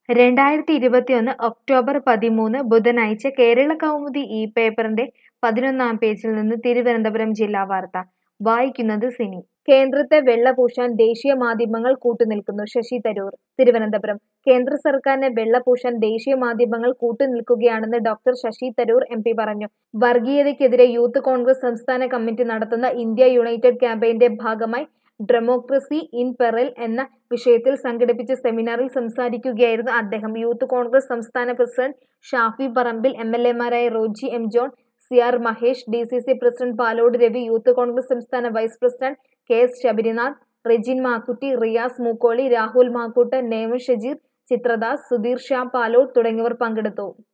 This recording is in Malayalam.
രണ്ടായിരത്തി ഇരുപത്തിയൊന്ന് ഒക്ടോബർ പതിമൂന്ന് ബുധനാഴ്ച കേരള കൗമുദി ഈ പേപ്പറിന്റെ പതിനൊന്നാം പേജിൽ നിന്ന് തിരുവനന്തപുരം ജില്ലാ വാർത്ത വായിക്കുന്നത് സിനി കേന്ദ്രത്തെ വെള്ളപൂശാൻ ദേശീയ മാധ്യമങ്ങൾ കൂട്ടുനിൽക്കുന്നു ശശി തരൂർ തിരുവനന്തപുരം കേന്ദ്ര സർക്കാരിനെ വെള്ളപൂശാൻ ദേശീയ മാധ്യമങ്ങൾ കൂട്ടുനിൽക്കുകയാണെന്ന് doctor Shashi Tharoor M P പറഞ്ഞു വർഗീയതയ്ക്കെതിരെ യൂത്ത് കോൺഗ്രസ് സംസ്ഥാന കമ്മിറ്റി നടത്തുന്ന ഇന്ത്യ യുണൈറ്റഡ് ക്യാമ്പയിന്റെ ഭാഗമായി ഡെമോക്രസി ഇൻ പെറൽ എന്ന വിഷയത്തിൽ സംഘടിപ്പിച്ച സെമിനാറിൽ സംസാരിക്കുകയായിരുന്നു അദ്ദേഹം യൂത്ത് കോൺഗ്രസ് സംസ്ഥാന president Shafi Parambil M L എമാരായ Roji M John C R Mahesh D C C president Palode Ravi youth Congress സംസ്ഥാന vice president K S Sabarinath Rejin Makkutty Riyas Mukkoli Rahul Makkoot Nema Shajeer Chithradas Sudheer Shah Palode തുടങ്ങിയവർ പങ്കെടുത്തു